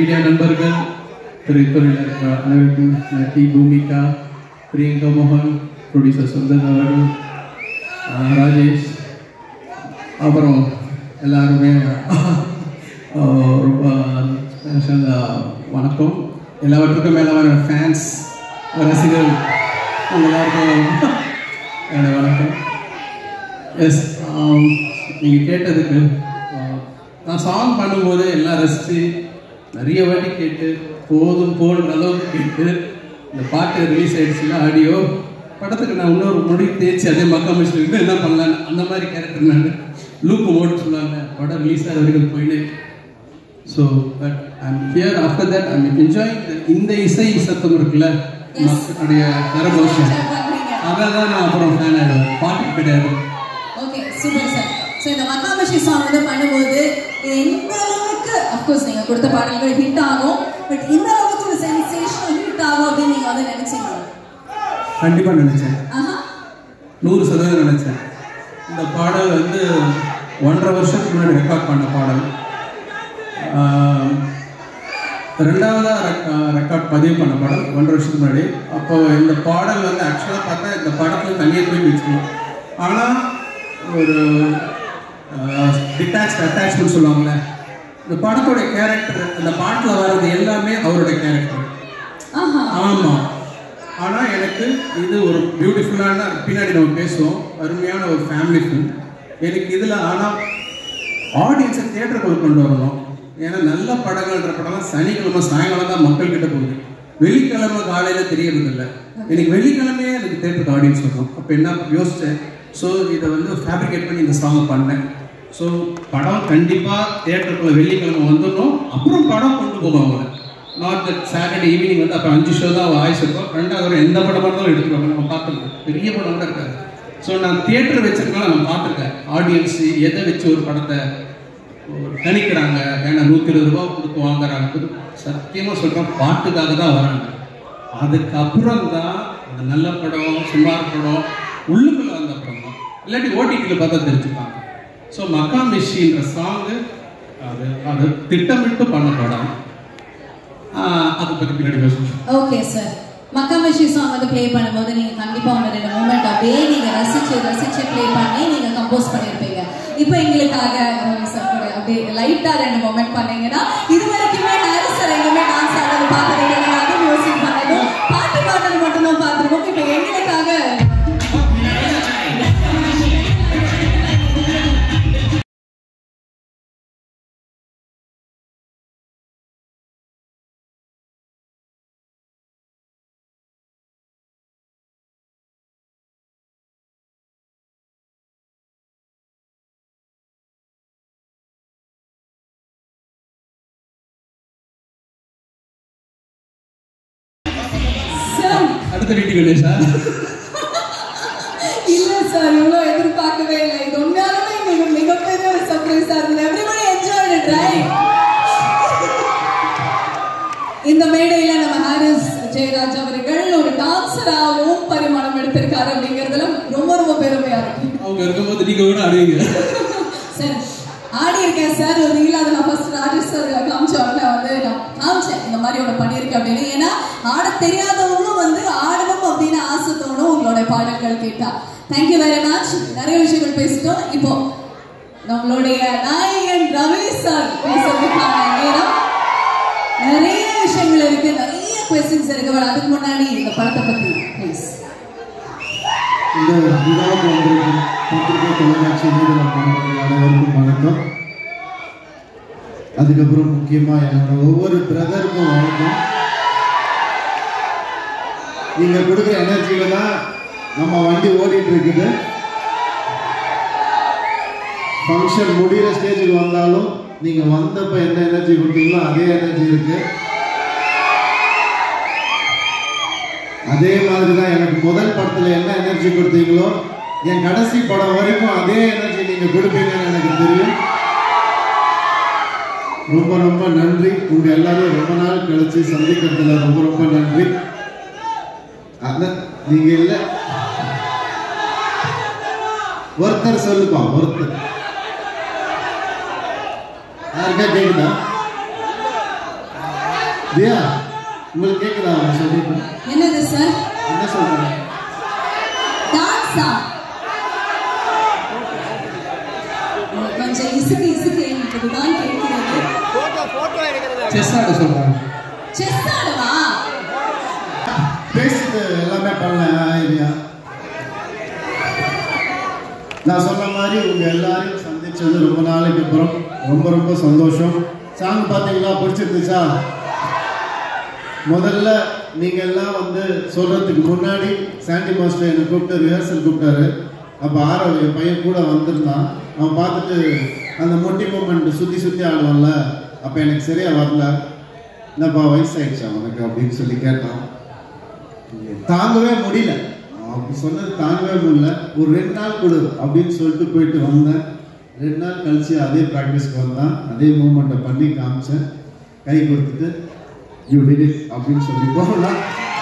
Media நண்பர்கள் திரைத்துறையில் இருக்கிற அனைவருக்கும் டி பூமிகா பிரியங்கா மோகன் ப்ரொடியூசர் சுந்தர் அவர்கள் ஆஹ் ராஜேஷ் அப்புறம் எல்லாருமே ஆஹ் ரொம்ப ஸ்பெஷல் வணக்கம் எல்லாவற்றுக்கும் மேலே ஃபேன்ஸ் ரசிகர்கள் உங்க எல்லாருக்கும் என்னோட வணக்கம் எஸ் நீங்கள் கேட்டதுக்கு ஆஹ், நான் சாங் பண்ணும்போது எல்லாம் ரசித்து நிறைய வாட்டி கேட்டு போதும் போன்ற அளவுக்கு கேட்டு இந்த பாட்டு ரிலீஸ் ஆயிடுச்சுன்னா ஆடியோ படத்துக்கு நான் இன்னொரு மொழி தேய்ச்சி அதே மக்கா மிஷின் என்ன பண்ணலான்னு அந்த மாதிரி கேரக்டர் நான் லூப்பு ஓட்டு சொல்லுவாங்க படம் ரிலீஸ் ஆகிற வரைக்கும் போயிட்டு so but I'm here after that I'm enjoy இந்த இசை சத்தம் இருக்குல்ல மக்களுடைய கரகோஷம் அதான் நான் அப்புறம் ஃபேன் ஆகிடுவேன் பாட்டு கிடையாது ஓகே சூப்பர் சார் ஸோ இந்த மக்காமஷி சாங் வந்து பண்ணும்போது இது எந்த அளவுக்கு அஃப்கோர்ஸ் நீங்கள் கொடுத்த பாடல்கள் ஹிட் ஆகும் பட் இந்த அளவுக்கு ஒரு சென்சேஷனல் ஹிட் ஆகும் அப்படின்னு நீங்கள் வந்து நினைச்சீங்களா கண்டிப்பாக நினச்சேன் ஆஹா நூறு சதவீதம் நினச்சேன் இந்த பாடல் வந்து ஒன்றரை வருஷத்துக்கு முன்னாடி ரெக்கார்ட் பண்ண பாடல் ஆஹ், ரெண்டாவதாக ரெக்கார்ட் பதிவு பண்ண பாடல் ஒன்றரை வருஷத்துக்கு முன்னாடி அப்போ இந்த பாடல் வந்து ஆக்சுவலாக பார்த்தா இந்த படத்தில் தனியாக போய் வச்சுக்கணும் ஆனால் ஒரு டிட்டாச் அட்டாச்மெண்ட் சொல்லுவாங்கள்ல இந்த படத்தோட கேரக்டர் அந்த பாட்டில் வர்றது எல்லாமே அவரோட கேரக்டர் ஆஹா ஆமா ஆனா எனக்கு இது ஒரு பியூட்டிஃபுல்லான பின்னாடி நம்ம பேசுவோம் அருமையான ஒரு ஃபேமிலி ஃபிலிம் எனக்கு இதுல ஆனா ஆடியன்ஸை தியேட்டருக்குள்ள கொண்டு வரணும் ஏன்னா நல்ல படங்கள்ன்ற படம்லாம் சனிக்கிழமை சாயங்காலம் தான் மக்கள் கிட்ட போகுது வெள்ளிக்கிழமை காலையில தெரியறது இல்லை எனக்கு வெள்ளிக்கிழமையே எனக்கு தேட்டருக்கு ஆடியன்ஸ் வரும் அப்போ என்ன யோசிச்சேன் ஸோ இதை வந்து ஃபேப்ரிகேட் பண்ணி இந்த சாங் பண்ணேன் ஸோ படம் கண்டிப்பாக தேட்டருக்குள்ள வெள்ளிக்கிழமை வந்துடணும் அப்புறம் படம் கொண்டு போவாங்க நாட் தட் சாட்டர்டே ஈவினிங் வந்து அப்போ அஞ்சு ஷோ தான் வாய்ஸ் இருக்கும் ரெண்டாவது ஒரு எந்த படமாக இருந்தாலும் எடுத்துருவாங்க நம்ம பார்த்துருக்கோம் பெரிய படம் கூட இருக்காது ஸோ நான் தியேட்டர் வச்சிருக்கனால நான் பார்த்துருக்கேன் ஆடியன்ஸ் எதை வச்சு ஒரு படத்தை ஒரு கணிக்கிறாங்க ஏன்னா நூற்றி இருபது ரூபா கொடுத்து வாங்குறாங்க சத்தியமாக சொல்கிறேன் பாட்டுக்காக தான் வராங்க அதுக்கப்புறம் தான் அந்த நல்ல படம் சுமார் படம் உள்ளுக்குள்ள வந்த படம் தான் இல்லாட்டி ஓடிடியில் பார்த்தா தெரிஞ்சுப்பாங்க ஸோ மக்கா மிஷின்ற சாங்கு அது அது திட்டமிட்டு பண்ண படம் ஆஹ் அதை பற்றி பின்னாடி பேசுவோம் ஓகே சார் மக்காமஷி சாங் வந்து ப்ளே பண்ணும்போது நீங்க கண்டிப்பா ஒன்று ரெண்டு மூமெண்ட் அப்படியே நீங்க ரசிச்சு ரசிச்சு ப்ளே பண்ணி நீங்க கம்போஸ் பண்ணியிருப்பீங்க இப்போ எங்களுக்காக ரவி சார் கூட அப்படியே லைட்டா ரெண்டு மூமெண்ட் பண்ணீங்கன்னா இது வரைக்குமே ஹாரிஸ் சார் எங்குமே டான்ஸ் ஆடுறது பார்த்தது கிடையாது மியூசிக் பண்ணதும் பாட்டு பாடுறது மட்டும்தான் பார்த்துருக்கோம் இப்போ எங்களுக்காக சார் அடுத்த வீட்டு கணேஷா இல்ல சார் இவ்வளவு எதிர்பார்க்கவே இல்லை இது உண்மையாலுமே எங்களுக்கு மிகப்பெரிய ஒரு சர்ப்ரைஸா இருந்தது எவ்ரிபடி என்ஜாய் இட் ரைட் இந்த மேடையில நம்ம ஹாரிஸ் ஜெயராஜ் அவர்கள் ஒரு டான்சராகவும் பரிமாணம் எடுத்திருக்காரு அப்படிங்கறதுல ரொம்ப ரொம்ப பெருமையா இருக்கு அவங்க இருக்கும்போது நீங்க கூட அழுவீங்க சார் ஆடி இருக்கேன் சார் ஒரு ரீல் அதை நான் ஃபர்ஸ்ட் ராஜேஷ் சார் காமிச்ச உடனே வந்து நான் காமிச்சேன் இந்த மாதிரி ஒன்று பண்ணியிருக்கேன் அப்படின்னு ஏன்னா ஆட தெரியாதவங்களும் வந்து ஆடணும் அப்படின்னு ஆசை தோணும் உங்களோட பாடல்கள் கேட்டா தேங்க்யூ வெரி மச் நிறைய விஷயங்கள் பேசிட்டோம் இப்போ நம்மளுடைய நாயகன் ரவி சார் பேசுறதுக்கான நேரம் நிறைய விஷயங்கள் இருக்கு நிறைய கொஸ்டின்ஸ் இருக்கு but அதுக்கு முன்னாடி இந்த படத்தை பத்தி ப்ளீஸ் இந்த விழாவுக்கு வந்திருக்கும் பத்திரிகை தொலைக்காட்சி மீது அனைவருக்கும் வணக்கம் அதுக்கப்புறம் முக்கியமாக என்னோட ஒவ்வொரு பிரதருக்கும் வணக்கம் நீங்கள் கொடுக்குற எனர்ஜியில தான் நம்ம வண்டி ஓடிட்டு இருக்குது ஃபங்க்ஷன் முடிகிற ஸ்டேஜுக்கு வந்தாலும் நீங்கள் வந்தப்போ என்ன எனர்ஜி கொடுத்தீங்களோ அதே எனர்ஜி இருக்கு அதே மாதிரி தான் எனக்கு முதல் படத்தில் என்ன எனர்ஜி கொடுத்தீங்களோ என் கடைசி படம் வரைக்கும் அதே எனர்ஜி நீங்கள் கொடுப்பீங்கன்னு எனக்கு தெரியும் ரொம்ப ரொம்ப நன்றி உங்க எல்லாரும் ரொம்ப நாள் கழிச்சு சந்திக்கிறதுல ரொம்ப ரொம்ப நன்றி அதான் நீங்க இல்ல ஒருத்தர் சொல்லுப்பா ஒருத்தர் யாருக்கா கேக்குதா தியா உங்களுக்கு கேட்குதா அவங்க சொல்லிட்டு என்னது சார் என்ன சொல்றாங்க டான்ஸா கொஞ்சம் இசுக்கு இசுக்கு எனக்கு இதுதான் கேட்கிறது செஸ் ஆட சொல்றாங்க செஸ் ஆடவா பேசிட்டு எல்லாமே பண்ணேன் ஐடியா நான் சொன்ன மாதிரி உங்க எல்லாரையும் சந்திச்சது ரொம்ப நாளைக்கு அப்புறம் ரொம்ப ரொம்ப சந்தோஷம் சாங் பார்த்தீங்களா பிடிச்சிருந்துச்சா முதல்ல நீங்க எல்லாம் வந்து சொல்றதுக்கு முன்னாடி சாண்டி மாஸ்டர் என்னை கூப்பிட்டு ரிஹர்சல் கூப்பிட்டாரு அப்போ ஆரவ் என் பையன் கூட வந்திருந்தான் அவன் பார்த்துட்டு அந்த முட்டி மூமெண்ட் சுற்றி சுற்றி ஆடுவான்ல அப்போ எனக்கு சரியா வரல என்னப்பா வயசாயிடுச்சா உனக்கு அப்படின்னு சொல்லி கேட்டான் தாங்கவே முடியல அப்படி சொன்னது தாங்கவே முடியல ஒரு ரெண்டு நாள் கொடு அப்படின்னு சொல்லிட்டு போயிட்டு வந்தேன் ரெண்டு நாள் கழிச்சு அதே ப்ராக்டிஸ்க்கு வந்தான் அதே மூமெண்ட்டை பண்ணி காமிச்சேன் கை கொடுத்துட்டு யூ டிட் இட் அப்படின்னு சொல்லி போகலாம்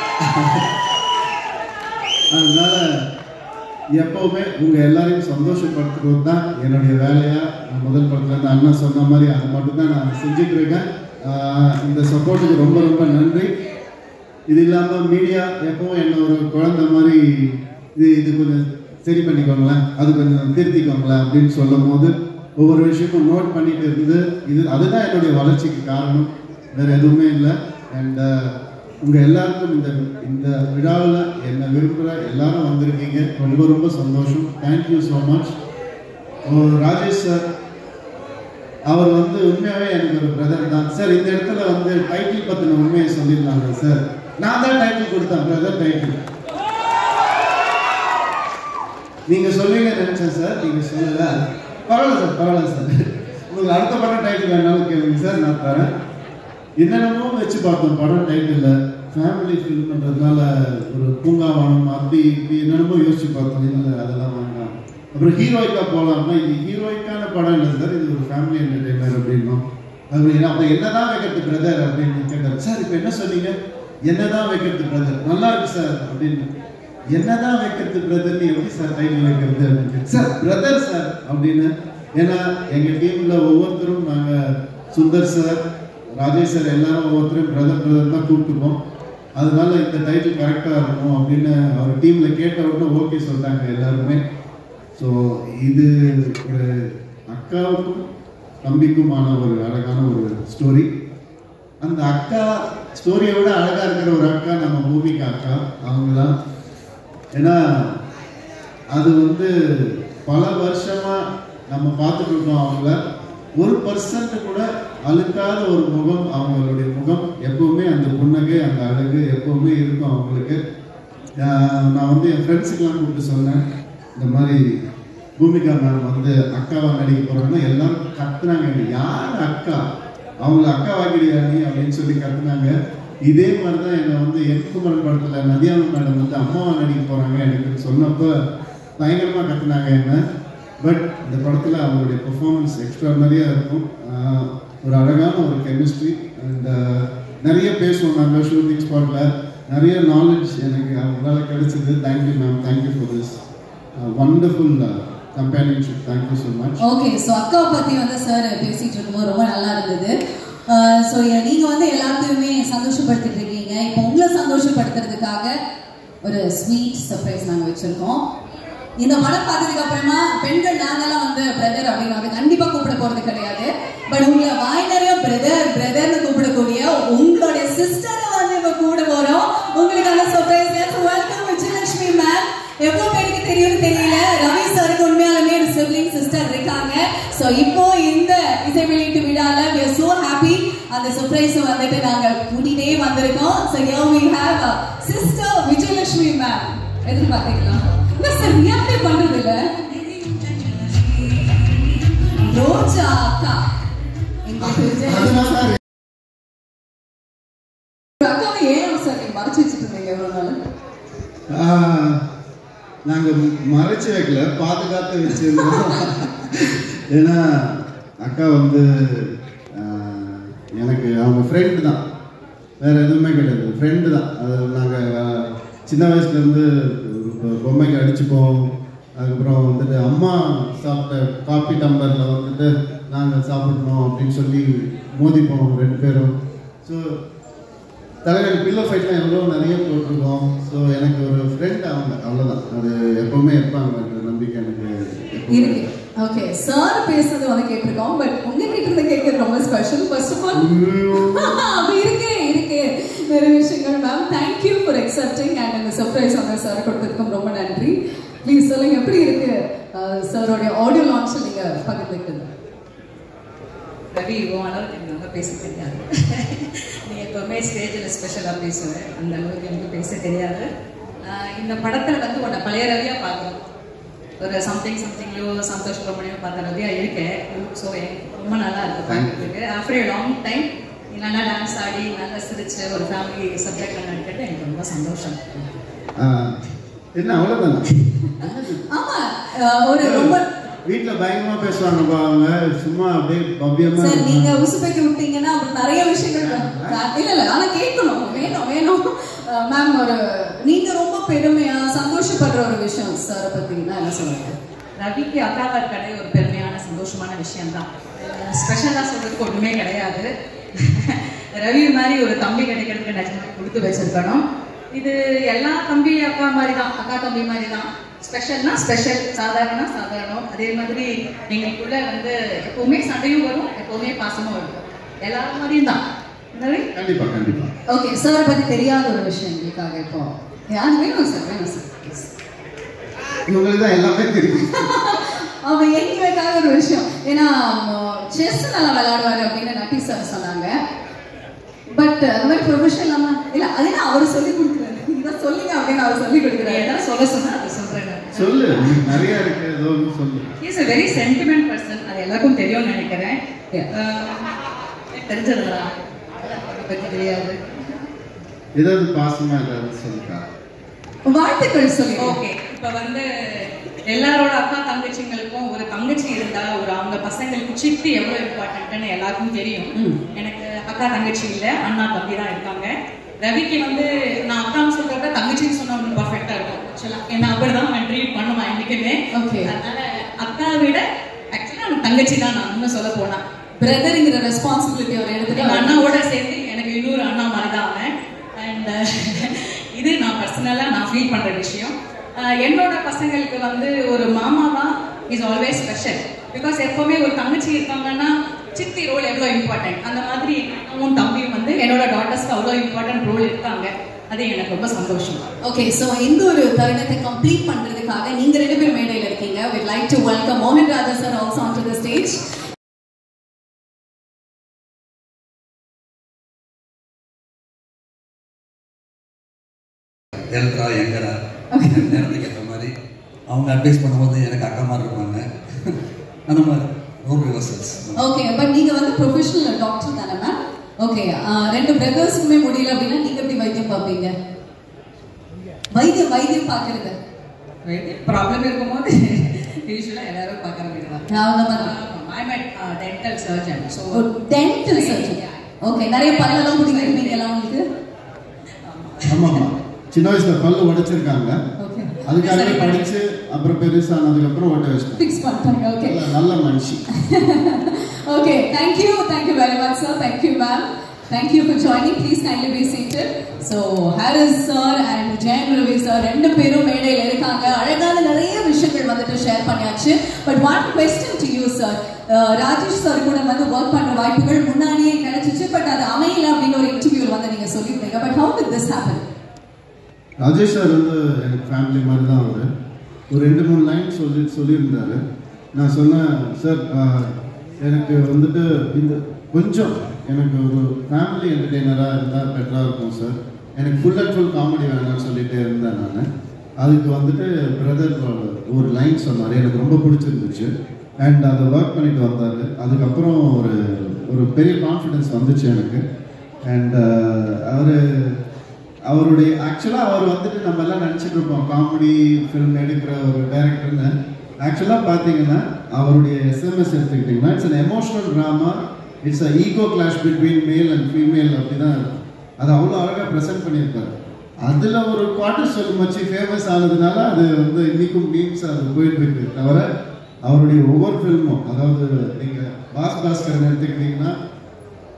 அதனால எப்பவுமே உங்க எல்லாரையும் சந்தோஷப்படுத்துறது தான் என்னுடைய வேலையா நான் முதல் படத்துல இருந்து அண்ணா சொன்ன மாதிரி அது மட்டும் தான் நான் செஞ்சுட்டு இருக்கேன் ஆஹ் இந்த சப்போர்ட்டுக்கு ரொம்ப ரொம்ப நன்றி இது இல்லாம மீடியா எப்பவும் என்ன ஒரு குழந்தை மாதிரி இது இது கொஞ்சம் சரி பண்ணிக்கோங்களேன் அது கொஞ்சம் திருத்திக்கோங்களேன் அப்படின்னு சொல்லும் போது ஒவ்வொரு விஷயமும் நோட் பண்ணிட்டு இருந்து இது அதுதான் என்னுடைய வளர்ச்சிக்கு காரணம் வேற எதுவுமே இல்லை அண்ட் உங்க எல்லாருக்கும் இந்த இந்த விழாவில் என்ன விரும்புகிற எல்லாரும் வந்திருக்கீங்க ரொம்ப ரொம்ப சந்தோஷம் thank you so much Rajesh sir அவர் வந்து உண்மையாவே எனக்கு ஒரு பிரதர் தான் சார் இந்த இடத்துல வந்து டைட்டில் பத்தின உண்மையை சொல்லிடலாங்க சார் நான் தான் டைட்டில் கொடுத்தேன் பிரதர் டைட்டில் நீங்க சொல்லுவீங்க நினைச்சேன் சார் நீங்க சொல்லல பரவாயில்ல சார் பரவாயில்ல சார் உங்களுக்கு அடுத்த படம் டைட்டில் வேணாலும் கேளுங்க சார் நான் தரேன் என்னென்னமோ வச்சு பார்த்தோம் படம் டைட்டில் ஃபேமிலி ஃபில்ம்ன்றதுனால ஒரு பூங்காவனம் அப்படி இப்படி என்னென்னமோ யோசிச்சு பார்த்தோம் இல்லை அதெல்லாம் வேண்டாம் அப்புறம் ஹீரோயிக்கா போகலாம்னா இது ஹீரோயிக்கான படம் இல்லை சார் இது ஒரு ஃபேமிலி என்டர்டைனர் அப்படின்னும் அப்படி அப்போ என்னதான் வைக்கிறது பிரதர் அப்படின்னு கேட்டார் சார் இப்போ என்ன சொன்னீங்க என்னதான் வைக்கிறது பிரதர் நல்லா இருக்கு சார் அப்படின்னு என்னதான் வைக்கிறது பிரதர்னு எப்படி சார் டைட்டில் வைக்கிறது அப்படின்னு சார் பிரதர் சார் அப்படின்னு ஏன்னா எங்க டீம்ல ஒவ்வொருத்தரும் நாங்க சுந்தர் சார் ராஜேஷ் சார் எல்லாரும் ஒவ்வொருத்தரும் பிரதர் பிரதர் தான் கூப்பிட்டுப்போம் அதனால இந்த டைட்டில் கரெக்டாக இருக்கும் அப்படின்னு அவர் டீம்ல கேட்ட உடனே ஓகே சொல்லிட்டாங்க எல்லாருமே ஸோ இது ஒரு அக்காவுக்கும் தம்பிக்குமான ஒரு அழகான ஒரு ஸ்டோரி அந்த அக்கா ஸ்டோரியை விட அழகா இருக்கிற ஒரு அக்கா நம்ம பூமிகா அக்கா அவங்க தான் ஏன்னா அது வந்து பல வருஷமா நம்ம பார்த்துட்டு இருக்கோம் அவங்கள ஒரு பர்சன்ட் கூட அழுக்காத ஒரு முகம் அவங்களுடைய முகம் எப்பவுமே அந்த புன்னகை அந்த அழகு எப்பவுமே இருக்கும் அவங்களுக்கு ஆஹ் நான் வந்து என் ஃப்ரெண்ட்ஸுக்கெல்லாம் கூப்பிட்டு சொன்னேன் இந்த மாதிரி பூமிகா மேம் வந்து அக்காவா நடிக்க போறாங்கன்னா எல்லாரும் கத்துனாங்க யார் அக்கா அவங்கள அக்கா வாக்கிடியா நீ அப்படின்னு சொல்லி கத்துனாங்க இதே மாதிரி தான் என்னை வந்து என்குமரன் படத்துல நதியானு மேடம் வந்து அம்மாவா நடிக்க போறாங்க எனக்கு சொன்னப்ப பயங்கரமா கத்துனாங்க என்ன பட் இந்த படத்துல அவங்களுடைய பெர்ஃபார்மன்ஸ் எக்ஸ்ட்ரானரியா இருக்கும் ஆஹ் ஒரு அழகான ஒரு கெமிஸ்ட்ரி அண்ட் நிறைய பேசுவோம் நாங்கள் ஷூட்டிங் ஸ்பாட்ல நிறைய நாலேஜ் எனக்கு அவங்களால கிடைச்சது thank you ma'am thank you for this wonderful companionship thank you so much okay so அக்காவை பத்தி வந்து சார் பேசிட்டு இருக்கும்போது ரொம்ப நல்லா இருந்தது ஸோ நீங்க வந்து எல்லாத்தையுமே சந்தோஷப்படுத்திட்டு இருக்கீங்க இப்போ உங்களை சந்தோஷப்படுத்துறதுக்காக ஒரு ஸ்வீட் சர்ப்ரைஸ் நாங்க வச்சிருக்கோம் இந்த படம் பார்த்ததுக்கு அப்புறமா பெண்கள் நாங்கெல்லாம் வந்து பிரதர் அப்படின்னு வந்து கண்டிப்பா கூப்பிட போறது கிடையாது பட் உங்களை வாய் நிறைய பிரதர் பிரதர்னு கூப்பிடக்கூடிய உங்களுடைய சிஸ்டரை வந்து இப்ப கூட போறோம் உங்களுக்கான சர்ப்ரைஸ் வெல்கம் விஜயலட்சுமி மேம் எவ்வளவு பேருக்கு தெரியும்னு தெரியல ரவி சாருக்கு உண்மையாலுமே ஒரு சிப்ளிங் சிஸ்டர் இருக்காங்க சோ இப்போ இந்த இசை வெளியீட்டு விழால we are so happy அந்த சர்ப்ரைஸ் வந்துட்டு நாங்க கூட்டிட்டே வந்திருக்கோம் so here we have a sister Vijayalakshmi ma'am எதிர்பார்த்தீங்களா என்ன சார் ரியாக்டே பண்றது இல்ல ரோஜா அக்கா எங்களுக்கு விஜய- அதனால தான் அக்காவை ஏன் சார் நீங்க மறைச்சு வச்சுட்டு இருந்தீங்க இவ்வளவு நாள் ஆஹ், நாங்க மறைச்சு வைக்கல பாதுகாத்து வச்சிருந்தோம் ஏன்னா அக்கா வந்து ஆஹ், எனக்கு அவங்க ஃப்ரெண்டு தான் வேற எதுவுமே கிடையாது ஃப்ரெண்டு தான் அது நாங்கள் சின்ன வயசுல இருந்து ஒரு பொம்மைக்கு அடிச்சுப்போம் அதுக்கப்புறம் வந்துட்டு அம்மா சாப்பிட்ட காப்பி டம்ளரில் வந்துட்டு நாங்கள் சாப்பிடணும் அப்படின்னு சொல்லி மோதிப்போம் ரெண்டு பேரும் ஸோ தலைவலி பில்லோ ஃபைட்லாம் எவ்வளோ நிறைய போட்டிருக்கோம் ஸோ எனக்கு ஒரு ஃப்ரெண்ட் அவங்க அவ்வளோதான் அது எப்பவுமே இருப்பாங்கன்ற நம்பிக்கை எனக்கு எப்பவுமே இருக்கு ஓகே சார் பேசுறது வந்து கேட்டிருக்கோம் பட் உங்ககிட்ட இருந்து கேட்கறது ரொம்ப ஸ்பெஷல் ஃபர்ஸ்ட் ஆஃப் ஆல் அப்ப இருக்கு இருக்கு நிறைய விஷயங்கள் ma'am thank you for accepting and அந்த சர்ப்ரைஸ் வந்து சார் கொடுத்ததுக்கும் ரொம்ப நன்றி ப்ளீஸ் சொல்லுங்க எப்படி இருக்கு சாரோடைய ஆடியோ லான்ச் நீங்க பகிர்ந்துக்கிட்டது ரவி உன் அளவுக்கு எனக்கு நல்லா பேச தெரியாது நீ எப்போவுமே ஸ்டேஜில் ஸ்பெஷலாக பேசுவேன் அந்த அளவுக்கு எனக்கு பேச தெரியாது ஆஹ் இந்த படத்தில் வந்து உன்னை பழைய ரவியாக பார்க்குறோம் ஒரு சம்திங் சம்திங்லையோ சந்தோஷ் பிரமணியோ பார்த்த ரவியாக இருக்கேன் ஸோ ரொம்ப நல்லா இருக்கு பார்க்கறதுக்கு ஆஃப்டர் ஏ லாங் டைம் நீ நல்லா டான்ஸ் ஆடி நல்லா சிரிச்சு ஒரு ஃபேமிலி சப்ஜெக்ட் நடிக்கிறது எனக்கு ரொம்ப சந்தோஷம் ஆஹ், என்ன அவ்வளோதானா ஆமா அஹ், ஒரு ரொம்ப வீட்டில் பயங்கரமா பேசுவாங்கப்பா அவங்க சும்மா அப்படியே பவ்யமா சார் நீங்க உசுப்பைக்கு விட்டீங்கன்னா அப்புறம் நிறைய விஷயங்கள் இல்ல இல்ல ஆனா கேட்கணும் வேணும் வேணும் மேம் ஒரு நீங்க ரொம்ப பெருமையா சந்தோஷப்படுற ஒரு விஷயம் சார் பத்தி நான் என்ன சொல்லுங்க ரவிக்கு அக்காவா இருக்காதே ஒரு பெருமையான சந்தோஷமான விஷயம்தான் ஸ்பெஷலாக சொல்றதுக்கு ஒன்றுமே கிடையாது ரவி மாதிரி ஒரு தம்பி கிடைக்கிறதுக்கு நிஜமாக கொடுத்து வச்சிருக்கணும் இது எல்லா தம்பி அக்கா மாதிரி தான் அக்கா தம்பி மாதிரி தான் ஸ்பெஷல்னா ஸ்பெஷல் சாதாரண சாதாரணம் அதே மாதிரி எங்களுக்குள்ள வந்து எப்பவுமே சண்டையும் வரும் எப்பவுமே பாசமும் இருக்கும் எல்லா மாதிரியும் தான் ரவி கண்டிப்பா கண்டிப்பா ஓகே சார் பத்தி தெரியாத ஒரு விஷயம் எங்களுக்காக இப்போ யார் வேணும் சார் வேணும் சார் please. இவங்களுக்கு தான் எல்லாமே தெரியும் அவன் எங்களுக்காக ஒரு விஷயம் ஏன்னா செஸ் நல்லா விளையாடுவாரு அப்படின்னு நட்டி சார் சொன்னாங்க பட் அந்த மாதிரி ப்ரொஃபஷனல் இல்லாம இல்ல அதே அவர் சொல்லி கொடுக்குறாரு இதை சொல்லுங்க அப்படின்னு அவர் சொல்லி நீ கொடுக்குறாரு எதாவது சொல்ல சொன்னா அதை சொல்றேன் நான். சொல்லு நிறைய இருக்கு ஏதோ ஒன்று சொல்லு is a very sentiment person அது எல்லாருக்கும் தெரியும்னு நினைக்கிறேன் தெரிஞ்சதுங்களா அதை பற்றி தெரியாது ஏதாவது பாசமா ஏதாவது சொல்லுக்கா வாழ்த்துக்கள் சொல்லி ஓகே இப்போ வந்து எல்லாரோட அக்கா தங்கச்சிங்களுக்கும் ஒரு தங்கச்சி இருந்தா ஒரு அவங்க பசங்களுக்கு சித்தி எவ்வளவு இம்பார்ட்டன்ட்னு எல்லாருக்கும் தெரியும் ம். எனக்கு அக்கா தங்கச்சி இல்ல அண்ணா தம்பி தான் இருக்காங்க ரவிக்கு வந்து நான் அக்கான்னு சொல்றத விட தங்கச்சின்னு சொன்னா ஒன்று பர்ஃபெக்டா இருக்கும் ஆக்சுவலா என்ன அப்படிதான் நான் ட்ரீட் பண்ணுவேன் என்னைக்குமே Okay. அதனால அக்கா விட ஆக்சுவலா அவன் தங்கச்சி தான் நான் இன்னும் சொல்ல போனா பிரதர்ங்கிற ரெஸ்பான்சிபிலிட்டி அவர் எடுத்துட்டு எங்க அண்ணாவோட சேர்த்து எனக்கு இன்னொரு அண்ணா மாதிரி தான் அவன் அண்ட் இது நான் பர்சனலாக நான் ஃபீல் பண்ற விஷயம் அஹ் என்னோட பசங்களுக்கு வந்து ஒரு மாமாவா இஸ் ஆல்வேஸ் ஸ்பெஷல் பிகாஸ் எப்பவுமே ஒரு தங்கச்சி இருக்காங்கன்னா சித்தி ரோல் எவ்வளோ இம்பார்ட்டன்ட் அந்த மாதிரி அண்ணாவும் தம்பியும் வந்து என்னோட டாட்டர்ஸ்க்கு அவ்வளோ இம்பார்ட்டன்ட் ரோல் இருக்காங்க அது எனக்கு ரொம்ப சந்தோஷம் ஓகே சோ இந்த ஒரு தருணத்தை கம்ப்ளீட் பண்றதுக்காக நீங்க ரெண்டு பேரும் மேடையில இருக்கீங்க we'd like to welcome மோகன் Raja sir also onto the stage நேரத்துறா எங்கடா நேரத்துக்கு ஏற்ற மாதிரி அவங்க அட்வைஸ் பண்ணும்போது எனக்கு அக்கா மாதிரி இருப்பாங்க அந்த மாதிரி ரோட் ரிவர்சல்ஸ் ஓகே பட் நீங்க வந்து ப்ரொஃபஷனல் டாக்டர் தானே மேம் ஓகே ரெண்டு பிரதர்ஸுக்குமே முடியல அப்படின்னா நீங்க எப்படி வைத்தியம் பார்ப்பீங்க வைத்தியம் வைத்தியம் பார்க்கறது ப்ராப்ளம் இருக்கும்போது யூஸ்வலாக எல்லாரும் பார்க்குற மாதிரி தான் அவங்க மாதிரி I met dental surgeon so dental surgeon okay நிறைய பல்லெல்லாம் பிடிக்கிறீங்களா உங்களுக்கு ஆமாமா சின்ன வயசுல பல்லு உடைச்சிருக்காங்க ஓகே அதுக்காகவே படிச்சு அப்புறம் பெருசானதுக்கு அப்புறம் ஓட்ட வச்சிட்டேன் ஃபிக்ஸ் பண்ணிட்டாங்க ஓகே நல்ல- நல்ல மனுஷி okay, thank you. Thank you very much, sir. Thank you, ma'am. Thank you for joining. Please kindly be seated. So, Harris sir and Jayan Ravi sir ரெண்டு பேரும் மேடையில் இருக்காங்க அழகான நிறைய விஷயங்கள் வந்துட்டு ஷேர் பண்ணியாச்சு but one question to you sir Rajesh sir கூட வந்து ஒர்க் பண்ற வாய்ப்புகள் முன்னாடியே கிடைச்சிச்சு பட் அது அமையல அப்படின்னு ஒரு இன்டர்வியூல வந்து நீங்க சொல்லியிருந்தீங்க but how did this happen Rajesh sir வந்து எனக்கு ஃபேமிலி மாதிரி தான் அவர் ஒரு ரெண்டு மூணு லைன் சொல்லி சொல்லியிருந்தாரு நான் சொன்னேன் சார் ஆஹ், எனக்கு வந்துட்டு இந்த கொஞ்சம் எனக்கு ஒரு ஃபேமிலி என்டர்டெய்னராக இருந்தால் பெட்டராக இருக்கும் சார் எனக்கு ஃபுல் அண்ட் ஃபுல் காமெடி வேணாம்னு சொல்லிட்டே இருந்தேன் நான் அதுக்கு வந்துட்டு பிரதர் ஒரு லைன் சொன்னார் எனக்கு ரொம்ப பிடிச்சிருந்துச்சு அண்ட் அதை ஒர்க் பண்ணிட்டு வந்தார் அதுக்கப்புறம் ஒரு ஒரு பெரிய கான்ஃபிடென்ஸ் வந்துச்சு எனக்கு அண்ட் அவர் அவருடைய ஆக்சுவலாக அவர் வந்துட்டு நம்ம எல்லாம் நினச்சிட்டு இருப்போம் காமெடி ஃபிலிம் எடுக்கிற ஒரு டைரக்டர்னு ஆக்சுவலாக பார்த்தீங்கன்னா அவருடைய எஸ்எம்எஸ் எடுத்துக்கிட்டிங்கன்னா it's an emotional drama it's a ego clash between male and female அப்படி தான் இருக்கும் அது அவ்வளோ அழகாக ப்ரெசென்ட் பண்ணியிருப்பாரு அதில் ஒரு குவார்டர் சொல்லும் வச்சு ஃபேமஸ் ஆனதுனால அது வந்து இன்னைக்கும் மீம்ஸ் அது போயிட்டு இருக்கு தவிர அவருடைய ஒவ்வொரு ஃபில்மும் அதாவது நீங்கள் பாஸ் பாஸ்கரன் எடுத்துக்கிட்டிங்கன்னா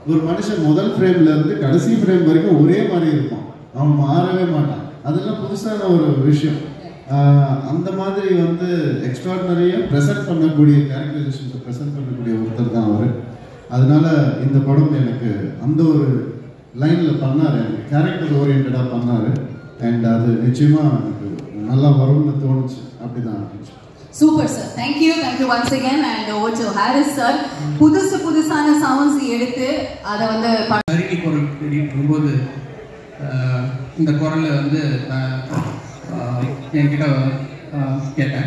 ஒரு மனுஷன் முதல் ஃப்ரேம்ல இருந்து கடைசி ஃப்ரேம் வரைக்கும் ஒரே மாதிரி இருப்பான் அவன் மாறவே மாட்டான் அதெல்லாம் புதுசான ஒரு விஷயம் ஆஹ் அந்த மாதிரி வந்து எக்ஸ்ட்ராடனரியாக ப்ரெசென்ட் பண்ணக்கூடிய கேரக்டரைசேஷன்ஸை ப்ரெசென்ட் பண்ணக்கூடிய ஒருத்தர் தான் அவர் அதனால இந்த படம் எனக்கு அந்த ஒரு லைனில் பண்ணார் எனக்கு கேரக்டர் ஓரியன்டாக பண்ணார் அண்ட் அது நிச்சயமாக எனக்கு நல்லா வரும்னு தோணுச்சு அப்படிதான் இருந்துச்சு super sir thank you thank you once again and over to Harris sir புதுசு புதுசான சவுண்ட்ஸ் எடுத்து அதை வந்து ப- அருகி குரல் தேடிட்டு இருக்கும்போது ஆஹ், இந்த குரலை வந்து நான், ஆஹ், என்கிட்ட ஆஹ், கேட்டேன்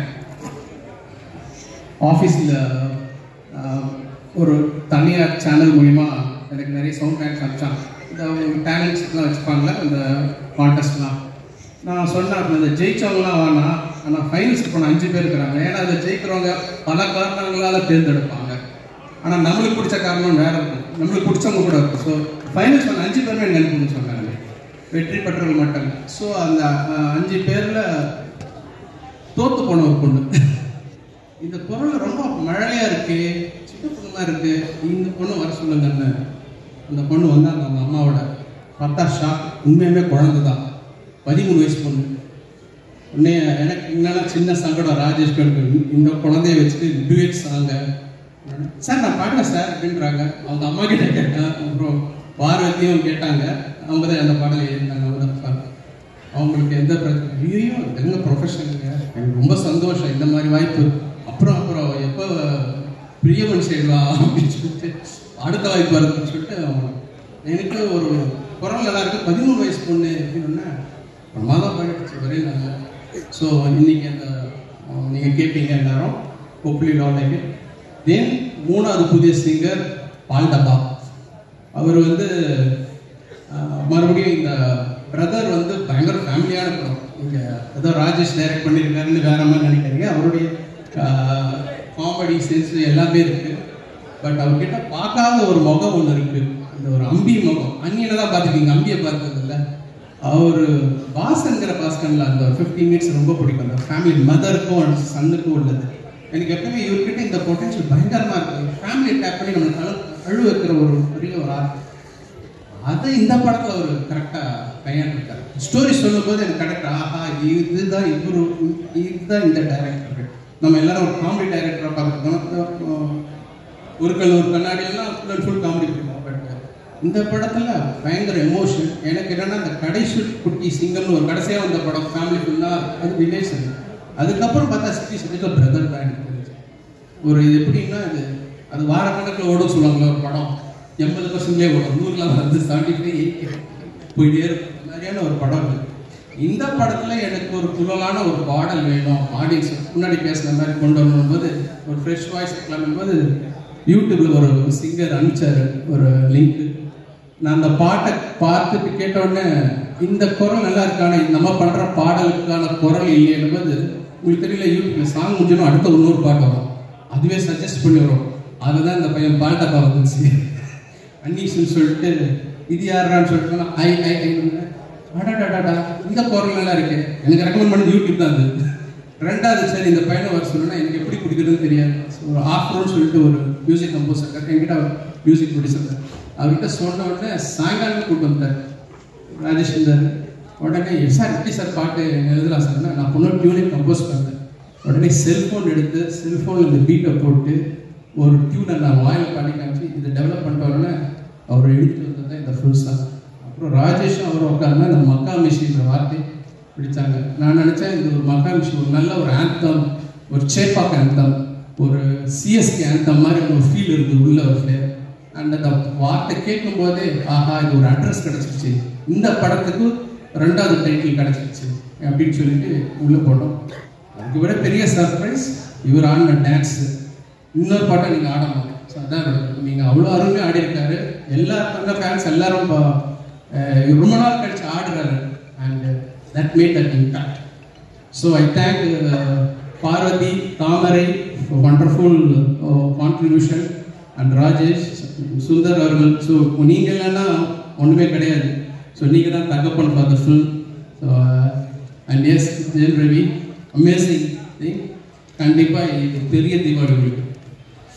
ஆஃபீஸில் ஒரு தனியார் சேனல் மூலிமா எனக்கு நிறைய சவுண்ட் ட்ராக்ஸ் அனுப்பிச்சாங்க இந்த டேலண்ட்ஸ்லாம் வச்சுப்பாங்களே இந்த கான்டெஸ்ட்லாம் நான் சொன்னேன் இந்த ஜெயிச்சவங்களாம் வேணாம் ஆனால் ஃபைனல்ஸ் போன அஞ்சு பேர் இருக்கிறாங்க ஏன்னா அதை ஜெயிக்கிறவங்க பல காரணங்களால் தேர்ந்தெடுப்பாங்க ஆனால் நம்மளுக்கு பிடிச்ச காரணம் வேற இருக்கும் நம்மளுக்கு பிடிச்சவங்க கூட இருக்கும் ஸோ ஃபைனல்ஸ் பண்ண அஞ்சு பேருமே எனக்கு அனுப்புன்னு சொன்னாங்க வெற்றி பெற்றவர்கள் மட்டும் இல்லை ஸோ அந்த அஹ், அஞ்சு பேரில் தோத்து போன ஒரு பொண்ணு இந்த குரல் ரொம்ப மழலையா இருக்கு சின்ன பொண்ணுமா இருக்கு இந்த பொண்ணு வர சொல்லுங்கன்னு அந்த பொண்ணு வந்தாங்க அவங்க அம்மாவோட பார்த்தா ஷாக் உண்மையுமே குழந்தை தான் பதிமூணு வயசு பொண்ணு உடனே எனக்கு இன்னும் சின்ன சங்கடம் ராஜேஷ் பேருக்கு இந்த குழந்தைய வச்சுட்டு டுவேட் சாங்க சார் நான் பாடுறேன் சார் அப்படின்றாங்க அவங்க அம்மா கிட்ட கேட்டேன் அப்புறம் பார்வதியும் கேட்டாங்க அவங்க தான் அந்த பாடலை எழுந்தாங்க அவங்க தான் பாரு. அவங்களுக்கு எந்த பிரச்சனை ஐயோ எங்க ப்ரொஃபஷனுங்க எனக்கு ரொம்ப சந்தோஷம் இந்த மாதிரி வாய்ப்பு அப்புறம் அப்புறம் எப்போ பிரியமன் செய்வா அப்படின்னு சொல்லிட்டு அடுத்த வாய்ப்பு வருதுன்னு சொல்லிட்டு அவங்க எனக்கு ஒரு குரல் நல்லா இருக்கு பதிமூணு வயசு பொண்ணு அப்படின்னா பிரமாதம் படிச்சு ஒரே நல்லா ஸோ இன்னைக்கு அந்த அஹ், நீங்க கேட்பீங்க எல்லாரும் ஹோப்லி லாலைக்கு தென் மூணாவது புதிய சிங்கர் பால் டப்பா அவர் வந்து அஹ், மறுபடியும் இந்த பிரதர் வந்து பயங்கர ஃபேமிலியான படம் இங்கே ஏதோ ராஜேஷ் டைரக்ட் பண்ணியிருக்காருன்னு வேற மாதிரி நினைக்கிறீங்க அவருடைய காமெடி சென்ஸ் எல்லாமே இருக்கு பட் அவர்கிட்ட பார்க்காத ஒரு முகம் ஒன்று இருக்கு அந்த ஒரு அம்பி முகம் அந்நியனை தான் பார்த்துருக்கீங்க அம்பியை பார்த்தது இல்லை அவர் பாசங்கிற பாஸ்கன்ல அந்த ஃபிஃப்டி மினிட்ஸ் ரொம்ப பிடிக்கும் அந்த ஃபேமிலி மதருக்கும் சன்னுக்கும் உள்ளது எனக்கு எப்பவுமே இவர்கிட்ட இந்த பொட்டன்ஷியல் பயங்கரமா இருக்கு ஃபேமிலி டேப் பண்ணி நம்ம அழு அழு வைக்கிற ஒரு பெரிய ஒரு ஆர்ட் அது இந்த படத்துல ஒரு கரெக்டா கையாண்டிருக்காரு ஸ்டோரி சொல்லும்போது எனக்கு கரெக்ட் ஆஹா இதுதான் இவரு இதுதான் இந்த டைரக்டர் நம்ம எல்லாரும் ஒரு காமெடி டைரக்டரா பார்த்துருக்கோம் ஒரு கல் ஒரு கண்ணாடி எல்லாம் ஃபுல் அண்ட் ஃபுல் காமெடி பண்ணுவோம் பட் இந்த படத்துல பயங்கர எமோஷன் எனக்கு என்னன்னா அந்த கடைசி குட்டி சிங்கம்னு ஒரு கடைசியா வந்த படம் ஃபேமிலி ஃபுல்லா அது ரிலேஷன் அதுக்கப்புறம் பார்த்தா சிட்டி சிட்டிக்கு பிரதர் தான் எனக்கு தெரிஞ்சு ஒரு இது எப்படின்னா இது அது வாரக்கணக்கில் ஓடும் சொல்லுவாங்களே ஒரு படம் எண்பது பர்சன்ட்லேயே ஓடும் நூறுல வந்து செவன்டி ஃபைவ் எயிட்டி போயிட்டே இருக்கும் இந்த மாதிரியான ஒரு படம் இது இந்த படத்துல எனக்கு ஒரு துள்ளலான ஒரு பாடல் வேணும் ஆடியன்ஸ் முன்னாடி பேசுன மாதிரி கொண்டு வரும்போது ஒரு ஃப்ரெஷ் வாய்ஸ் கிளம்பும்போது யூடியூப்ல ஒரு சிங்கர் அனுப்பிச்சாரு ஒரு லிங்க் நான் அந்த பாட்டை பார்த்துட்டு கேட்ட உடனே இந்த குரல் நல்லா இருக்கான நம்ம பண்ற பாடலுக்கான குரல் இல்லைன்னு போது உங்களுக்கு தெரியல யூடியூப்ல சாங் முடிஞ்சோம் அடுத்த இன்னொரு பாட்டு வரும் அதுவே சஜஸ்ட் பண்ணி வரும் அதுதான் இந்த பையன் பாட்டப்பா வந்துச்சு அன்னீஸ்னு சொல்லிட்டு இது யாருடான்னு சொல்லிட்டு நான் ஐ ஐ ஐ அடாடாடாடா இந்த குரல் நல்லா இருக்கு எனக்கு ரெக்கமெண்ட் பண்ணது யூடியூப் தான் அது ரெண்டாவது சரி இந்த பையனை வர சொல்லணும்னா எனக்கு எப்படி பிடிக்கிறதுன்னு தெரியாது So, ஒரு ஆஃப்ரோன்னு சொல்லிட்டு ஒரு மியூசிக் கம்போசர் என்கிட்ட மியூசிக் ப்ரொடியூசர் அவர்கிட்ட சொன்ன உடனே சாயங்காலம் கூப்பிட்டு வந்தார் ராஜேஷ் இருந்தார் உடனே சார் எப்படி சார் பாட்டு எழுதலாம் சார் நான் பொண்ணு டியூனே கம்போஸ் பண்ணேன் உடனே செல்ஃபோன் எடுத்து செல்ஃபோனில் இந்த பீட்டை போட்டு ஒரு டியூனை நான் வாயில் பாடி காமிச்சு இதை டெவலப் பண்ணிட்ட உடனே அவர் எடுத்துட்டு வந்தது தான் இந்த ஃபுல் சாங் அப்புறம் ராஜேஷும் அவர் உட்காந்து அந்த மக்கா மிஷின்ற வார்த்தை பிடிச்சாங்க நான் நினச்சேன் இது ஒரு மக்கா மிஷின் ஒரு நல்ல ஒரு ஆந்தம் ஒரு சேப்பாக் ஆந்தம் ஒரு சிஎஸ்கே ஆந்தம் மாதிரி ஒரு ஃபீல் இருக்குது உள்ள ஒரு ஃபிளேர் அண்ட் அந்த வார்த்தை கேட்கும் போதே ஆஹா இது ஒரு அட்ரஸ் கிடச்சிருச்சு இந்த படத்துக்கு ரெண்டாவது டைட்டில் கிடச்சிருச்சு அப்படின்னு சொல்லிட்டு உள்ளே போட்டோம் அதுக்கு விட பெரிய சர்ப்ரைஸ் இவர் ஆடின டான்ஸ் இன்னொரு பாட்டை நீங்கள் ஆடணும் ஸோ அதான் நீங்கள் அவ்வளோ அருமையாக ஆடி இருக்காரு எல்லாரும் அந்த ஃபேன்ஸ் எல்லாரும் பா- அஹ் ரொம்ப நாள் கழிச்சு ஆடுறாரு and that made that impact so I thank Parvathy Thamarai wonderful contribution and Rajesh Sundar அவர்கள் ஸோ நீங்கள் இல்லைன்னா ஒன்றுமே கிடையாது ஸோ நீங்கள் தான் தகப்பன் for the film so and S Jayal Ravi amazing thing கண்டிப்பாக இது பெரிய தீபாவளி உங்களுக்கு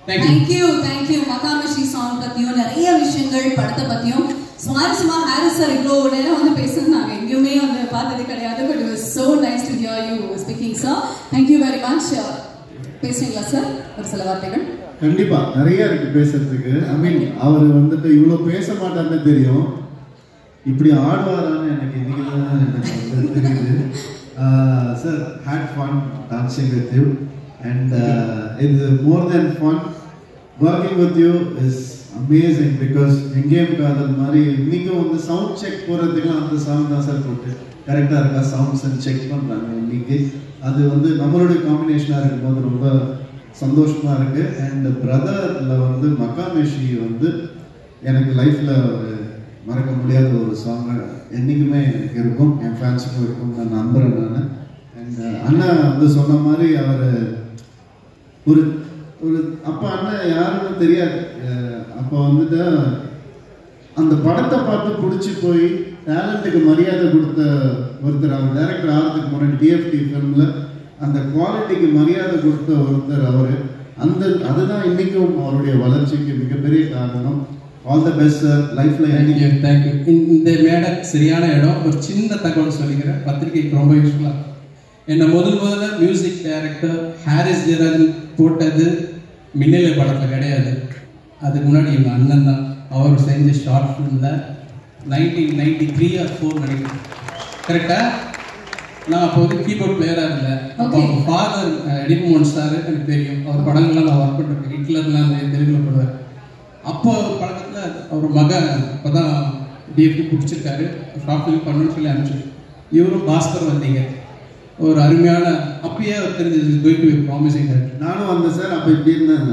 Thank you. தேங்க்யூ தேங்க்யூ மகாமஷி சாங் பத்தியும் நிறைய விஷயங்கள் படத்தை பத்தியும் சுவாரஸ்யமா ஹாரிஸ் சார் இவ்வளோ நேரம் வந்து பேசுனாங்க எங்கேயுமே வந்து பார்த்தது கிடையாது but it was so nice to hear you speaking sir thank you very much பேசுறீங்களா சார் ஒரு சில வார்த்தைகள் கண்டிப்பா நிறைய இருக்கு பேசுறதுக்கு ஐ மீன் அவர் வந்துட்டு இவ்வளவு பேச மாட்டாருன்னு தெரியும் இப்படி ஆடுவாரான்னு எனக்கு இன்னைக்கு தான் எனக்கு வந்து தெரியுது sir had fun dancing with you and இது more then fun working with you is amazing because Engeyum Kadhal மாதிரி இன்னைக்கும் வந்து சவுண்ட் செக் போகிறதுக்குலாம் அந்த சவுண்ட் தான் சார் போட்டு கரெக்டாக இருக்கா சவுண்ட்ஸ் செக் பண்ணுறாங்க இன்னைக்கு அது வந்து நம்மளுடைய காம்பினேஷனாக இருக்கும்போது ரொம்ப சந்தோஷமா இருக்கு அண்ட் பிரதர்ல வந்து மக்காமேஷி வந்து எனக்கு லைஃப்ல ஒரு மறக்க முடியாத ஒரு சாங் என்னைக்குமே எனக்கு இருக்கும் என் ஃபேன்ஸுக்கும் இருக்கும் நான் நம்புறேன் நான் அண்ட் அண்ணன் வந்து சொன்ன மாதிரி அவர் ஒரு ஒரு அப்ப அண்ணன் யாருன்னு தெரியாது அஹ் அப்ப வந்துட்டு அந்த படத்தை பார்த்து பிடிச்சி போய் டேலண்ட்டுக்கு மரியாதை கொடுத்த ஒருத்தர் அவர் டைரக்டர் ஆகிறதுக்கு முன்னாடி டிஎஃப்டி ஃபிலிம்ல அந்த குவாலிட்டிக்கு மரியாதை கொடுத்த ஒருத்தர் அவர் அந்த அதுதான் இன்னைக்கும் அவருடைய வளர்ச்சிக்கு மிகப்பெரிய காரணம் ஆல் த பெஸ்ட் சார் லைஃப்ல தேங்க்யூ தேங்க்யூ இந்த மேடை சரியான இடம் ஒரு சின்ன தகவல் சொல்லிக்கிறேன் பத்திரிகைக்கு ரொம்ப யூஸ்ஃபுல்லாக என்னை முதல் முதல்ல மியூசிக் டைரக்டர் ஹாரிஸ் ஜெயராஜன் போட்டது மின்னலை படத்தில் கிடையாது அதுக்கு முன்னாடி எங்கள் அண்ணன் தான் அவர் செஞ்ச ஷார்ட் ஃபிலிமில் nineteen ninety three or four நினைக்கிறேன் கரெக்டா நான் அப்போ வந்து கீபோர்ட் பிளேயராக இருந்தேன் அப்போ Okay. அவங்க ஃபாதர் எடிமோன் சார் எனக்கு தெரியும் அவர் படங்கள்லாம் நான் ஒர்க் பண்ணிருக்கேன் ஹிட்லர்லாம் அந்த தெலுங்குல போடுவார் அப்போ ஒரு படத்தில் அவர் மகன் அப்போ தான் டிஎஃப்டி பிடிச்சிருக்காரு ஷார்ட் ஃபிலிம் பண்ணணும்னு சொல்லி அனுப்பிச்சு இவரும் பாஸ்கர் வந்தீங்க ஒரு அருமையான அப்பயே அவர் தெரிஞ்சது கோயிங் டு ப்ராமிசிங் நானும் வந்தேன் சார் அப்ப இப்படி இருந்தேன்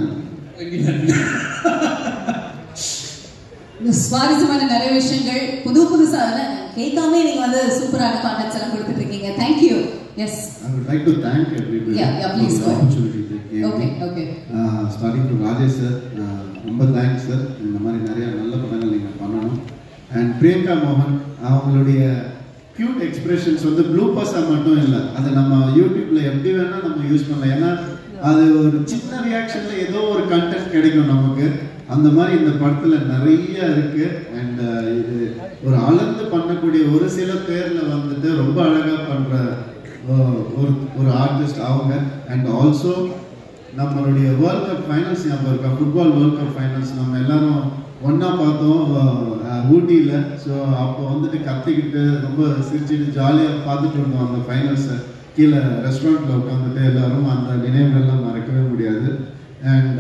இந்த சுவாரஸ்யமான நிறைய விஷயங்கள் புது புதுசா அதெல்லாம் கேட்காம நீங்க வந்து சூப்பரான கான்டாக்ட்ஸ் எல்லாம் கொடுத்துட்டு இருக்கீங்க thank you yes I would like to thank everybody Yeah, yeah, please for go the ahead. opportunity they gave okay me. Okay starting to Rajesh sir ரொம்ப தேங்க்ஸ் சார் இந்த மாதிரி நிறைய நல்ல படங்கள் நீங்கள் பண்ணணும் அண்ட் பிரியங்கா மோகன் அவங்களுடைய க்யூட் எக்ஸ்பிரஷன்ஸ் வந்து ப்ளூ பஸ்ஸாக மட்டும் இல்லை அதை நம்ம யூடியூப்ல எப்படி வேணால் நம்ம யூஸ் பண்ணலாம் ஏன்னா அது ஒரு சின்ன ரியாக்ஷன்ல ஏதோ ஒரு கண்டென்ட் கிடைக்கும் நமக்கு அந்த மாதிரி இந்த படத்துல நிறைய இருக்கு அண்ட் இது ஒரு அளந்து பண்ணக்கூடிய ஒரு சில பேர்ல வந்துட்டு ரொம்ப அழகா பண்ற அஹ், ஒரு ஒரு ஆர்டிஸ்ட் அவங்க அண்ட் ஆல்சோ நம்மளுடைய வேர்ல்ட் கப் ஃபைனல்ஸ் ஞாபகம் இருக்கா ஃபுட்பால் வேர்ல்ட் கப் ஃபைனல்ஸ் நம்ம எல்லாரும் ஒண்ணா பார்த்தோம் அஹ், ஊட்டியில ஸோ அப்போ வந்துட்டு கத்திக்கிட்டு ரொம்ப சிரிச்சுட்டு ஜாலியாக பார்த்துட்டு இருந்தோம் அந்த ஃபைனல்ஸை கீழே ரெஸ்டாரண்ட்ல உட்காந்துட்டு எல்லாரும் அந்த நினைவுகள்லாம் மறக்கவே முடியாது அண்ட்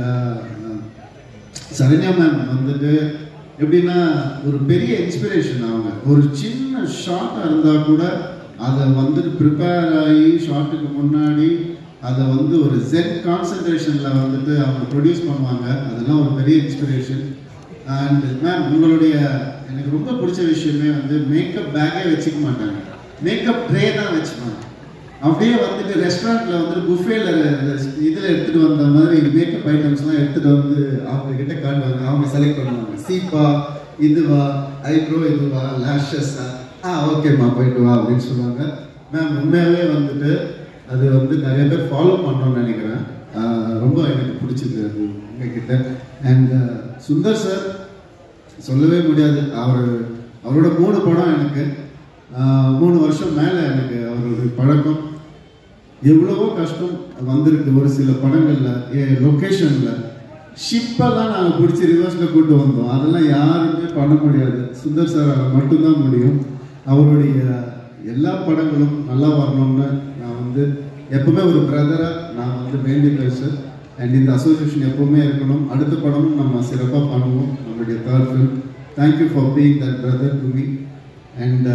சரண்யா மேம் வந்துட்டு எப்படின்னா ஒரு பெரிய இன்ஸ்பிரேஷன் அவங்க ஒரு சின்ன ஷார்ட்டாக இருந்தால் கூட அதை வந்துட்டு ப்ரிப்பேர் ஆகி ஷார்ட்டுக்கு முன்னாடி அதை வந்து ஒரு ஜெட் கான்சன்ட்ரேஷனில் வந்துட்டு அவங்க ப்ரொடியூஸ் பண்ணுவாங்க அதெல்லாம் ஒரு பெரிய இன்ஸ்பிரேஷன் அண்ட் மேம் உங்களுடைய எனக்கு ரொம்ப பிடிச்ச விஷயமே வந்து மேக்கப் பேக்கே வச்சுக்க மாட்டாங்க மேக்கப் ட்ரே தான் வச்சுப்பாங்க அப்படியே வந்துட்டு ரெஸ்டாரண்ட்ல வந்து புஃபேல இதுல எடுத்துட்டு வந்த மாதிரி மேக்கப் ஐட்டம்ஸ்லாம் எடுத்துட்டு வந்து அவங்க கிட்ட காட்டுவாங்க அவங்க செலக்ட் பண்ணுவாங்க சீப்பா இதுவா ஐப்ரோ இதுவா லேஷஸா ஆ ஓகேம்மா போயிட்டு வா அப்படின்னு சொல்லுவாங்க மேம் உண்மையாவே வந்துட்டு அது வந்து நிறைய பேர் ஃபாலோ பண்ணணும்னு நினைக்கிறேன் ஆஹ் ரொம்ப எனக்கு பிடிச்சது அது உங்ககிட்ட அண்ட் சுந்தர் சார் சொல்லவே முடியாது அவர் அவரோட மூணு படம் எனக்கு ஆஹ் மூணு வருஷம் மேலே எனக்கு அவருடைய பழக்கம் எவ்வளவோ கஷ்டம் வந்திருக்கு ஒரு சில படங்கள்ல லொக்கேஷன்ல ஷிப்பெல்லாம் நாங்கள் பிடிச்சி ரிவர்ஸில் கூட்டு வந்தோம் அதெல்லாம் யாருமே பண்ண முடியாது சுந்தர் சார் மட்டும்தான் முடியும் அவருடைய எல்லா படங்களும் நல்லா வரணும்னு நான் வந்து எப்பவுமே ஒரு பிரதரா நான் வந்து வேண்டிக்கிறேன் சார் அண்ட் இந்த அசோசியேஷன் எப்பவுமே இருக்கணும் அடுத்த படமும் நம்ம சிறப்பாக பண்ணுவோம் நம்மளுடைய third film thank you for being that brother to me and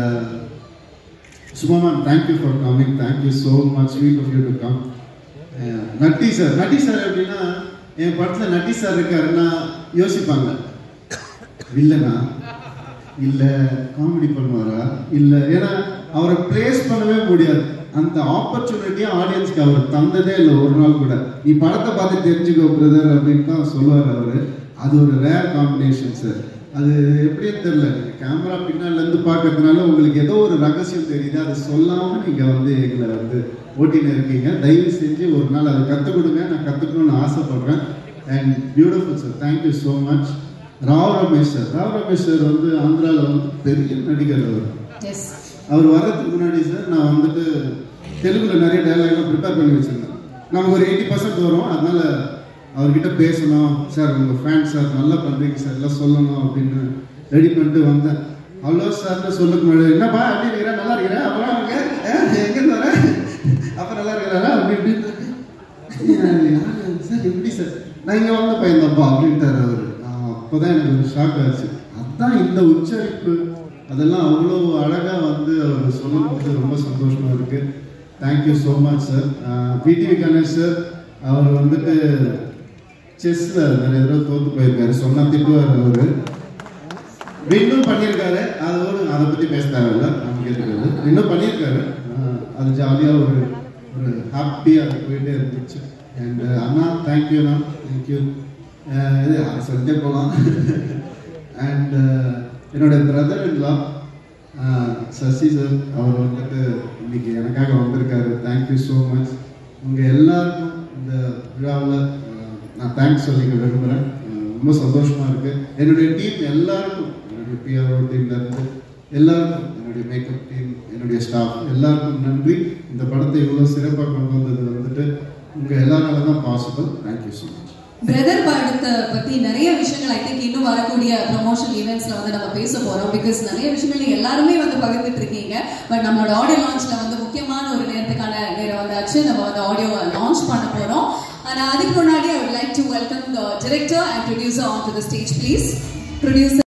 Suma ma'am thank you for coming thank you so much sweet of you to come Natty sir Natty sir எப்படின்னா என் படத்தில் நட்டி சார் இருக்காருன்னா யோசிப்பாங்க இல்லைனா இல்லை காமெடி பண்ணுவாரா இல்லை ஏன்னா அவரை ப்ளேஸ் பண்ணவே முடியாது அந்த ஆப்பர்ச்சுனிட்டியை ஆடியன்ஸ்க்கு அவர் தந்ததே இல்லை ஒரு நாள் கூட நீ படத்தை பார்த்து தெரிஞ்சுக்கோ பிரதர் அப்படின்னு தான் சொல்லுவார் அவர் அது ஒரு ரேர் காம்பினேஷன் சார் அது எப்படின்னு தெரியல நீங்க கேமரா பின்னால இருந்து பார்க்கறதுனால உங்களுக்கு ஏதோ ஒரு ரகசியம் தெரியுது அதை சொல்லாம நீங்க வந்து எங்களை வந்து ஓட்டின்னு இருக்கீங்க தயவு செஞ்சு ஒரு நாள் அதை கற்றுக் கொடுங்க நான் கற்றுக்கணும்னு ஆசைப்படுறேன் and beautiful sir thank you so much Rao Ramesh sir Rao Ramesh sir வந்து ஆந்திராவில் வந்து பெரிய நடிகர் அவர் எஸ் அவர் வர்றதுக்கு முன்னாடி சார் நான் வந்துட்டு தெலுங்குல நிறைய டைலாக்லாம் ப்ரிப்பேர் பண்ணி வச்சிருந்தேன் நமக்கு ஒரு எயிட்டி பர்சன்ட் வரும் அதனால அவர்கிட்ட பேசணும் சார் உங்கள் ஃபேன் சார் நல்லா பண்ணுறீங்க சார் எல்லாம் சொல்லணும் அப்படின்னு ரெடி பண்ணிட்டு வந்தேன் அவ்வளோ சார்னு சொல்லுக்கு முன்னாடி என்னப்பா எப்படி இருக்கிறா நல்லா இருக்கிறா அப்புறம் அவங்க எங்கேருந்து வர அப்போ நல்லா இருக்கிறாரா அப்படி இப்படின்னு யாரு சார் எப்படி சார் நான் இங்கே வந்த பையன்தான்ப்பா அப்படின்ட்டார் அவர் அப்போதான் எனக்கு ஒரு ஷாக் ஆச்சு அதான் இந்த உச்சரிப்பு அதெல்லாம் அவ்வளோ அழகாக வந்து அவர் சொல்லும்போது ரொம்ப சந்தோஷமா இருக்கு thank you so much sir PTV Ganesh sir அவர் வந்துட்டு செஸ்ஸில் நிறைய தடவை தோத்து போயிருக்காரு சொன்னா திட்டுவார் அவர் இன்னும் பண்ணியிருக்காரு அதோட அதை பற்றி பேச தேவையில்ல நம்ம கேட்டுக்கிறது இன்னும் பண்ணியிருக்காரு ஆஹ் அது ஜாலியாக ஒரு ஒரு ஹாப்பியாக அது போயிட்டே இருந்துச்சு அண்ட் அண்ணா தேங்க்யூ அண்ணா தேங்க்யூ இது அதை சொல்லிட்டே போகலாம் அண்ட் என்னோட பிரதர் இன்லா சசி சார் அவர் வந்துட்டு இன்னைக்கு எனக்காக வந்திருக்காரு தேங்க்யூ ஸோ மச் உங்கள் எல்லாருக்கும் இந்த விழாவில் நான் தேங்க்ஸ் சொல்லிக்க விரும்புகிறேன் ரொம்ப சந்தோஷமா இருக்கு என்னுடைய டீம் எல்லாருக்கும் என்னுடைய பிஆர்ஓ டீம்ல இருந்து எல்லாருக்கும் என்னுடைய மேக்கப் டீம் என்னுடைய ஸ்டாஃப் எல்லாருக்கும் நன்றி இந்த படத்தை இவ்வளோ சிறப்பாக கொண்டு வந்தது வந்துட்டு உங்க எல்லாரால தான் possible thank you so much brother படத்தை பத்தி நிறைய விஷயங்கள் ஐ திங்க் இன்னும் வரக்கூடிய ப்ரமோஷன் ஈவெண்ட்ஸ்ல வந்து நம்ம பேச போறோம் பிகாஸ் நிறைய விஷயங்கள் நீங்க எல்லாருமே வந்து பகிர்ந்துட்டு இருக்கீங்க பட் நம்மளோட ஆடியோ லான்ச்ல வந்து முக்கியமான ஒரு நேரத்துக்கான நேரம் வந்தாச்சு நம்ம வந்து ஆடியோ லான்ச் பண்ண போறோம் ஆனா அதுக்கு முன்னாடி ஐ would like to welcome the director and producer onto the stage please producer